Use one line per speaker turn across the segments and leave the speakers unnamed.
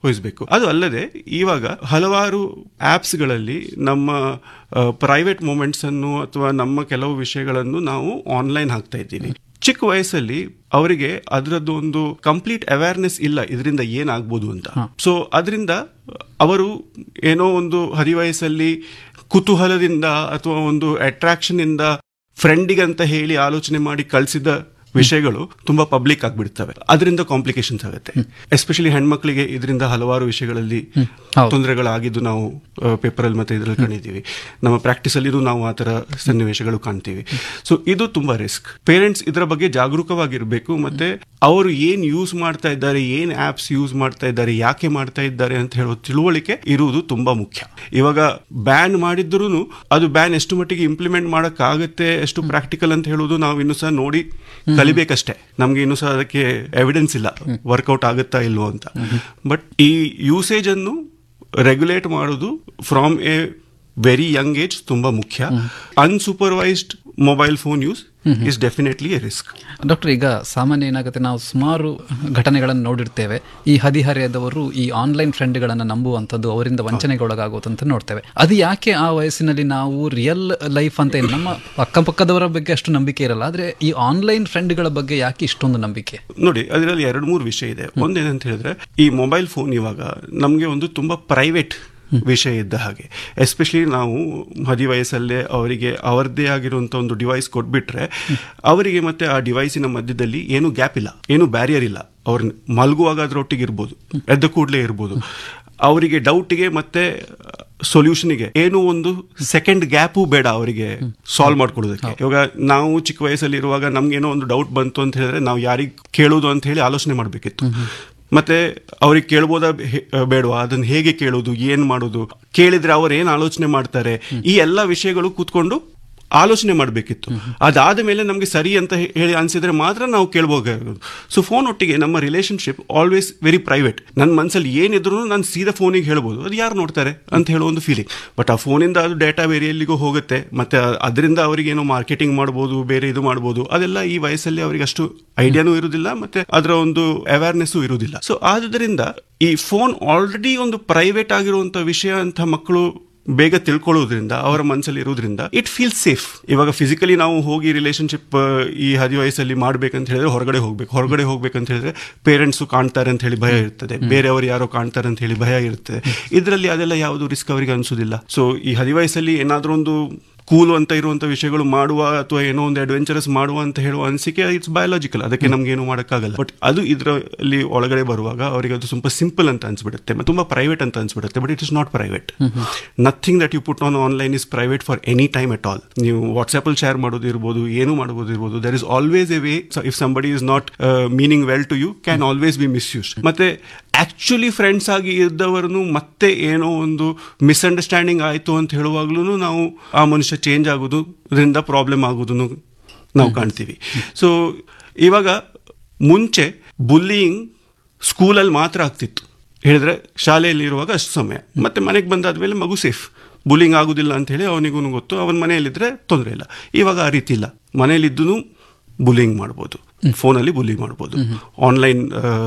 ವಹಿಸಬೇಕು ಅದು ಅಲ್ಲದೆ ಇವಾಗ ಹಲವಾರು ಆಪ್ಸ್ಗಳಲ್ಲಿ ನಮ್ಮ ಪ್ರೈವೇಟ್ ಮೂಮೆಂಟ್ಸ್ ಅನ್ನು ಅಥವಾ ನಮ್ಮ ಕೆಲವು ವಿಷಯಗಳನ್ನು ನಾವು ಆನ್ಲೈನ್ ಹಾಕ್ತಾ ಇದ್ದೀವಿ ಚಿಕ್ಕ ವಯಸ್ಸಲ್ಲಿ ಅವರಿಗೆ ಅದರದ್ದು ಒಂದು ಕಂಪ್ಲೀಟ್ ಅವೇರ್ನೆಸ್ ಇಲ್ಲ ಇದರಿಂದ ಏನಾಗ್ಬೋದು ಅಂತ ಸೊ ಅದರಿಂದ ಅವರು ಏನೋ ಒಂದು ಹರಿವಯಸ್ಸಲ್ಲಿ ಕುತೂಹಲದಿಂದ ಅಥವಾ ಒಂದು ಅಟ್ರಾಕ್ಷನ್ ಇಂದ ಫ್ರೆಂಡಿಗಂತ ಹೇಳಿ ಆಲೋಚನೆ ಮಾಡಿ ಕಳಿಸಿದ ವಿಷಯಗಳು ತುಂಬಾ ಪಬ್ಲಿಕ್ ಆಗಿಬಿಡ್ತವೆ ಅದರಿಂದ ಕಾಂಪ್ಲಿಕೇಶನ್ಸ್ ಆಗುತ್ತೆ ಎಸ್ಪೆಷಲಿ ಹೆಣ್ಮಕ್ಳಿಗೆ ಇದರಿಂದ ಹಲವಾರು ವಿಷಯಗಳಲ್ಲಿ
ಹೌದು.
ತೊಂದರೆಗಳಾಗಿದ್ದು ನಾವು ಪೇಪರ್ ಅಲ್ಲಿ ಮತ್ತೆ ಇದರಲ್ಲಿ ಕಂಡಿದ್ದೀವಿ ನಮ್ಮ ಪ್ರಾಕ್ಟೀಸ್ ಅಲ್ಲಿ ನಾವು ಆ ತರ ಸನ್ನಿವೇಶಗಳು ಕಾಣ್ತೀವಿ ಸೊ ಇದು ತುಂಬಾ ರಿಸ್ಕ್ ಪೇರೆಂಟ್ಸ್ ಇದರ ಬಗ್ಗೆ ಜಾಗರೂಕವಾಗಿರ್ಬೇಕು ಮತ್ತೆ ಅವರು ಏನ್ ಯೂಸ್ ಮಾಡ್ತಾ ಇದ್ದಾರೆ ಏನ್ ಆಪ್ಸ್ ಯೂಸ್ ಮಾಡ್ತಾ ಇದ್ದಾರೆ ಯಾಕೆ ಮಾಡ್ತಾ ಇದ್ದಾರೆ ಅಂತ ಹೇಳೋ ತಿಳುವಳಿಕೆ ಇರುವುದು ತುಂಬಾ ಮುಖ್ಯ ಇವಾಗ ಬ್ಯಾನ್ ಮಾಡಿದ್ರು ಅದು ಬ್ಯಾನ್ ಎಷ್ಟು ಮಟ್ಟಿಗೆ ಇಂಪ್ಲಿಮೆಂಟ್ ಮಾಡಕ್ಕಾಗತ್ತೆ ಎಷ್ಟು ಪ್ರಾಕ್ಟಿಕಲ್ ಅಂತ ಹೇಳೋದು ನಾವು ಇನ್ನು ಸಹ ನೋಡಿ ಕಲಿಬೇಕಷ್ಟೇ ನಮ್ಗೆ ಇನ್ನು ಸಹ ಅದಕ್ಕೆ ಎವಿಡೆನ್ಸ್ ಇಲ್ಲ ವರ್ಕೌಟ್ ಆಗುತ್ತಾ ಇಲ್ವೋ ಅಂತ ಬಟ್ ಈ ಯೂಸೇಜ್ ಅನ್ನು ರೆಗ್ಯುಲೇಟ್ ಮಾಡೋದು from a very young age ತುಂಬಾ ಮುಖ್ಯ unsupervised mobile phone use is definitely a risk
doctor ಈಗ ಸಾಮಾನ್ಯ ಏನಾಗುತ್ತೆ ನಾವು ಸುಮಾರು ಘಟನೆಗಳನ್ನು ನೋಡಿರ್ತೇವೆ ಈ ಹದಿಹರೆಯದವರು ಈ ಆನ್ಲೈನ್ ಫ್ರೆಂಡ್ಗಳನ್ನು ನಂಬುವಂಥದ್ದು ಅವರಿಂದ ವಂಚನೆಗೊಳಗಾಗುವಂತ ನೋಡ್ತೇವೆ ಅದು ಯಾಕೆ ಆ ವಯಸ್ಸಿನಲ್ಲಿ ನಾವು ರಿಯಲ್ ಲೈಫ್ ಅಂತ ಏನು ನಮ್ಮ ಅಕ್ಕಪಕ್ಕದವರ ಬಗ್ಗೆ ಅಷ್ಟು ನಂಬಿಕೆ ಇರಲ್ಲ ಆದ್ರೆ ಈ ಆನ್ಲೈನ್ ಫ್ರೆಂಡ್ಗಳ ಬಗ್ಗೆ ಯಾಕೆ ಇಷ್ಟೊಂದು ನಂಬಿಕೆ
ನೋಡಿ ಅದರಲ್ಲಿ ಎರಡು ಮೂರು ವಿಷಯ ಇದೆ ಒಂದೇನಂತ ಹೇಳಿದ್ರೆ ಈ ಮೊಬೈಲ್ ಫೋನ್ ಇವಾಗ ನಮಗೆ ಒಂದು ತುಂಬಾ ಪ್ರೈವೇಟ್ ವಿಷಯ ಇದ್ದ ಹಾಗೆ ಎಸ್ಪೆಷಲಿ ನಾವು ಹದಿ ವಯಸ್ಸಲ್ಲೇ ಅವರಿಗೆ ಅವರದ್ದೇ ಆಗಿರುವಂತ ಒಂದು ಡಿವೈಸ್ ಕೊಟ್ಬಿಟ್ರೆ ಅವರಿಗೆ ಮತ್ತೆ ಆ ಡಿವೈಸಿನ ಮಧ್ಯದಲ್ಲಿ ಏನು ಗ್ಯಾಪ್ ಇಲ್ಲ ಏನು ಬ್ಯಾರಿಯರ್ ಇಲ್ಲ ಅವ್ರ ಮಲಗುವಾಗ ಅದರೊಟ್ಟಿಗೆ ಇರ್ಬೋದು ಎದ್ದ ಕೂಡಲೇ ಇರ್ಬೋದು ಅವರಿಗೆ ಡೌಟ್ಗೆ ಮತ್ತೆ ಸೊಲ್ಯೂಷನ್ಗೆ ಏನು ಒಂದು ಸೆಕೆಂಡ್ ಗ್ಯಾಪು ಬೇಡ ಅವರಿಗೆ ಸಾಲ್ವ್ ಮಾಡ್ಕೊಳ್ಳೋದಕ್ಕೆ ಇವಾಗ ನಾವು ಚಿಕ್ಕ ವಯಸ್ಸಲ್ಲಿ ಇರುವಾಗ ನಮ್ಗೇನೋ ಒಂದು ಡೌಟ್ ಬಂತು ಅಂತ ಹೇಳಿದ್ರೆ ನಾವು ಯಾರಿಗೆ ಕೇಳೋದು ಅಂತ ಹೇಳಿ ಆಲೋಚನೆ ಮಾಡಬೇಕಿತ್ತು ಮತ್ತೆ ಅವ್ರಿಗೆ ಕೇಳ್ಬೋದಾ ಹೇ- ಬೇಡವಾ ಅದನ್ನ ಹೇಗೆ ಕೇಳೋದು ಏನ್ ಮಾಡೋದು ಕೇಳಿದ್ರೆ ಅವ್ರು ಏನ್ ಆಲೋಚನೆ ಮಾಡ್ತಾರೆ ಈ ಎಲ್ಲ ವಿಷಯಗಳು ಕೂತ್ಕೊಂಡು ಆಲೋಚನೆ ಮಾಡಬೇಕಿತ್ತು ಅದಾದ ಮೇಲೆ ನಮಗೆ ಸರಿ ಅಂತ ಹೇ- ಹೇಳಿ ಅನ್ಸಿದ್ರೆ ಮಾತ್ರ ನಾವು ಕೇಳ್ಬೋದಾಗೋದು ಸೊ ಫೋನ್ ಒಟ್ಟಿಗೆ ನಮ್ಮ ರಿಲೇಶನ್ಶಿಪ್ ಆಲ್ವೇಸ್ ವೆರಿ ಪ್ರೈವೇಟ್ ನನ್ನ ಮನಸ್ಸಲ್ಲಿ ಏನಿದ್ರು ನಾನು ಸೀದಾ ಫೋನಿಗೆ ಹೇಳ್ಬೋದು ಅದು ಯಾರು ನೋಡ್ತಾರೆ ಅಂತ ಹೇಳೋ ಒಂದು ಫೀಲಿಂಗ್ ಬಟ್ ಆ ಫೋನಿಂದ ಅದು ಡೇಟಾ ಬೇರೆ ಎಲ್ಲಿಗೂ ಹೋಗುತ್ತೆ ಮತ್ತೆ ಅ- ಅದರಿಂದ ಅವರಿಗೆ ಏನೋ ಮಾರ್ಕೆಟಿಂಗ್ ಮಾಡ್ಬೋದು ಬೇರೆ ಇದು ಮಾಡ್ಬೋದು ಅದೆಲ್ಲ ಈ ವಯಸ್ಸಲ್ಲಿ ಅವರಿಗೆ ಅಷ್ಟು ಐಡಿಯಾನೂ ಇರುವುದಿಲ್ಲ ಮತ್ತೆ ಅದರ ಒಂದು ಅವೇರ್ನೆಸ್ಸು ಇರುವುದಿಲ್ಲ ಸೊ ಆದ್ರಿಂದ ಈ ಫೋನ್ ಆಲ್ರೆಡಿ ಒಂದು ಪ್ರೈವೇಟ್ ಆಗಿರುವಂತ ವಿಷಯ ಅಂತ ಮಕ್ಕಳು ಬೇಗ ತಿಳ್ಕೊಳ್ಳೋದ್ರಿಂದ ಅವರ ಮನಸ್ಸಲ್ಲಿ ಇರೋದ್ರಿಂದ ಇಟ್ ಫೀಲ್ ಸೇಫ್ ಇವಾಗ ಫಿಸಿಕಲಿ ನಾವು ಹೋಗಿ ರಿಲೇಶನ್ಶಿಪ್ ಈ ಹದಿ ವಯಸ್ಸಲ್ಲಿ ಮಾಡ್ಬೇಕಂತ ಹೇಳಿದ್ರೆ ಹೊರಗಡೆ ಹೋಗ್ಬೇಕು ಹೊರಗಡೆ ಹೋಗ್ಬೇಕಂತ ಹೇಳಿದ್ರೆ ಪೇರೆಂಟ್ಸು ಕಾಣ್ತಾರೆ ಅಂತ ಹೇಳಿ ಭಯ ಇರ್ತದೆ ಬೇರೆಯವರು ಯಾರೋ ಕಾಣ್ತಾರೆ ಅಂತ ಹೇಳಿ ಭಯ ಇರ್ತದೆ ಇದರಲ್ಲಿ ಅದೆಲ್ಲ ಯಾವುದು ರಿಸ್ಕ್ ಅವರಿಗೆ ಅನ್ಸೋದಿಲ್ಲ ಸೊ ಈ ಹದಿ ವಯಸ್ಸಲ್ಲಿ ಏನಾದ್ರೂ ಒಂದು ಕೂಲ್ ಅಂತ ಇರುವಂತ ವಿಷಯಗಳು ಮಾಡುವ ಅಥವಾ ಏನೋ ಒಂದು ಅಡ್ವೆಂಚರಸ್ ಮಾಡುವ ಅಂತ ಹೇಳುವ ಅನಿಸಿಕೆ ಇಟ್ಸ್ ಬಯೋಲಾಜಿಕಲ್ ಅದಕ್ಕೆ ನಮ್ಗೆ ಏನು ಮಾಡೋಕ್ಕಾಗಲ್ಲ ಬಟ್ ಅದು ಇದರಲ್ಲಿ ಒಳಗಡೆ ಬರುವಾಗ ಅವರಿಗೆ ಅದು ಸ್ವಲ್ಪ ಸಿಂಪಲ್ ಅಂತ ಅನ್ಸ್ಬಿಡುತ್ತೆ ಮತ್ತೆ ತುಂಬಾ ಪ್ರೈವೇಟ್ ಅಂತ ಅನ್ಸ್ಬಿಡುತ್ತೆ but it is not private nothing that you put on online is private for any time at all ನೀವು ವಾಟ್ಸ್ಆಪ್ ಅಲ್ಲಿ ಶೇರ್ ಮಾಡೋದು ಇರ್ಬೋದು ಏನು ಮಾಡೋದು ಇರ್ಬೋದು there is always a way if somebody is not meaning well to you can always be misuse ಮತ್ತೆ actually friends ಆಗಿ ಇದ್ದವರನ್ನು ಮತ್ತೆ ಏನೋ ಒಂದು ಮಿಸ್ಅಂಡರ್ಸ್ಟ್ಯಾಂಡಿಂಗ್ ಆಯಿತು ಅಂತ ಹೇಳುವಾಗ್ಲೂ ನಾವು ಆ ಮನುಷ್ಯ ಚೇಂಜ್ ಆಗೋದು ಇದರಿಂದ ಪ್ರಾಬ್ಲಮ್ ಆಗೋದನ್ನು ನಾವು ಕಾಣ್ತೀವಿ ಸೊ ಇವಾಗ ಮುಂಚೆ ಬುಲ್ಲಿಯಿಂಗ್ ಸ್ಕೂಲಲ್ಲಿ ಮಾತ್ರ ಆಗ್ತಿತ್ತು ಹೇಳಿದ್ರೆ ಶಾಲೆಯಲ್ಲಿ ಇರುವಾಗ ಅಷ್ಟು ಸಮಯ ಮತ್ತೆ ಮನೆಗೆ ಬಂದಾದ್ಮೇಲೆ ಮಗು ಸೇಫ್ ಬುಲ್ಲಿಂಗ್ ಆಗುದಿಲ್ಲ ಅಂತ ಹೇಳಿ ಅವನಿಗೂ ಗೊತ್ತು ಅವನ ಮನೆಯಲ್ಲಿದ್ರೆ ತೊಂದರೆ ಇಲ್ಲ ಇವಾಗ ಆ ರೀತಿ ಇಲ್ಲ ಮನೆಯಲ್ಲಿದ್ದು ಬುಲ್ಲಿಂಗ್ ಮಾಡ್ಬೋದು ಫೋನಲ್ಲಿ ಬುಲ್ಲಿಂಗ್ ಮಾಡ್ಬೋದು ಆನ್ಲೈನ್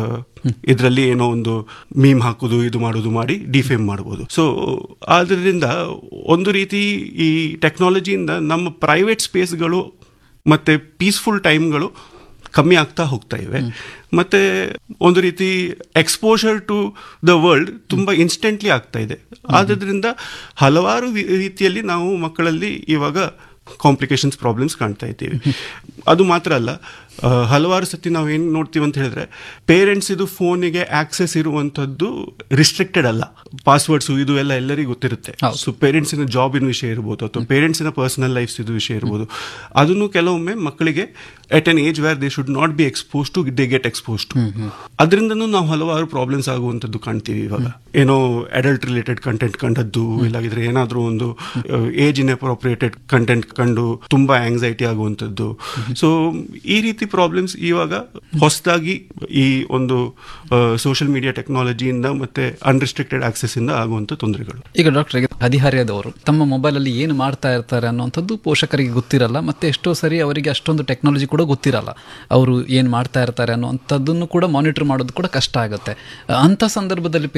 ಇದರಲ್ಲಿ ಏನೋ ಒಂದು ಮೀಮ್ ಹಾಕೋದು ಇದು ಮಾಡೋದು ಮಾಡಿ ಡಿಫೇಮ್ ಮಾಡ್ಬೋದು ಸೊ ಆದ್ರಿಂದ ಒಂದು ರೀತಿ ಈ ಟೆಕ್ನಾಲಜಿಯಿಂದ ನಮ್ಮ ಪ್ರೈವೇಟ್ ಸ್ಪೇಸ್ಗಳು ಮತ್ತೆ ಪೀಸ್ಫುಲ್ ಟೈಮ್ಗಳು ಕಮ್ಮಿ ಆಗ್ತಾ ಹೋಗ್ತಾ ಇವೆ ಮತ್ತೆ ಒಂದು ರೀತಿ ಎಕ್ಸ್ಪೋಜರ್ ಟು ದ ವರ್ಲ್ಡ್ ತುಂಬಾ ಇನ್ಸ್ಟೆಂಟ್ಲಿ ಆಗ್ತಾ ಇದೆ ಆದ್ರಿಂದ ಹಲವಾರು ವಿ- ರೀತಿಯಲ್ಲಿ ನಾವು ಮಕ್ಕಳಲ್ಲಿ ಇವಾಗ ಕಾಂಪ್ಲಿಕೇಶನ್ಸ್ ಪ್ರಾಬ್ಲಮ್ಸ್ ಕಾಣ್ತಾ ಇದ್ದೀವಿ ಅದು ಮಾತ್ರ ಅಲ್ಲ ಆ, ಹಲವಾರು ಸತಿ ನಾವು ಏನು ನೋಡ್ತೀವಿ ಅಂತ ಹೇಳಿದ್ರೆ ಪೇರೆಂಟ್ಸ್ ಇದು ಫೋನಿಗೆ ಆಕ್ಸೆಸ್ ಇರುವಂತದ್ದು ರಿಸ್ಟ್ರಿಕ್ಟೆಡ್ ಅಲ್ಲ ಪಾಸ್ವರ್ಡ್ಸ್ ಇದು ಎಲ್ಲ ಎಲ್ಲರಿಗೂ ಗೊತ್ತಿರುತ್ತೆ ಸೊ ಪೇರೆಂಟ್ಸಿನ ಜಾಬಿನ ವಿಷಯ ಇರ್ಬೋದು ಅಥವಾ ಪೇರೆಂಟ್ಸಿನ ಪರ್ಸನಲ್ ಲೈಫ್ಸ್ ಇದು ವಿಷಯ ಇರ್ಬೋದು ಅದನ್ನು ಕೆಲವೊಮ್ಮೆ ಮಕ್ಕಳಿಗೆ at an age where they should not be expose to they get expose to ಅದರಿಂದನೂ ನಾವು ಹಲವಾರು ಪ್ರಾಬ್ಲಮ್ಸ್ ಆಗುವಂಥದ್ದು ಕಾಣ್ತೀವಿ ಇವಾಗ ಏನೋ ಅಡಲ್ಟ್ ರಿಲೇಟೆಡ್ ಕಂಟೆಂಟ್ ಕಂಡದ್ದು ಇಲ್ಲಾಗಿದ್ರೆ ಏನಾದರೂ ಒಂದು ಏಜ್ ಇನ್ ಅಪ್ರೋಪ್ರಿಯೇಟೆಡ್ ಕಂಟೆಂಟ್ ಕಂಡು ತುಂಬಾ ಆಂಗ್ಸೈಟಿ ಆಗುವಂಥದ್ದು ಸೊ ಈ ರೀತಿ ಪ್ರಾಬ್ಲಮ್ಸ್ ಇವಾಗ ಹೊಸದಾಗಿ ಈ ಒಂದು ಸೋಷಿಯಲ್ ಮೀಡಿಯಾ ಟೆಕ್ನಾಲಜಿಯಿಂದ ಮತ್ತೆ ಅನ್ರಿಸ್ಟ್ರಿಕ್ಟೆಡ್ ಆಕ್ಸೆಸ್ ಇಂದ ಆಗುವಂಥ ತೊಂದರೆಗಳು
ಈಗ ಡಾಕ್ಟರ್ ಈಗ ಹದಿಹರೆಯದವರು ತಮ್ಮ ಮೊಬೈಲಲ್ಲಿ ಏನು ಮಾಡ್ತಾ ಇರ್ತಾರೆ ಅನ್ನುವಂಥದ್ದು ಪೋಷಕರಿಗೆ ಗೊತ್ತಿರಲ್ಲ ಮತ್ತೆ ಎಷ್ಟೋ ಸರಿ ಅವರಿಗೆ ಅಷ್ಟೊಂದು ಟೆಕ್ನಾಲಜಿ ಕೂಡ ಗೊತ್ತಿರಲ್ಲ ಅವರು ಏನು ಮಾಡ್ತಾ ಇರ್ತಾರೆ ಅನ್ನುವಂಥದ್ದನ್ನು ಕೂಡ ಮಾನಿಟರ್ ಮಾಡೋದು ಕೂಡ ಕಷ್ಟ ಆಗುತ್ತೆ ಅಂಥ ಸಂದರ್ಭದಲ್ಲಿ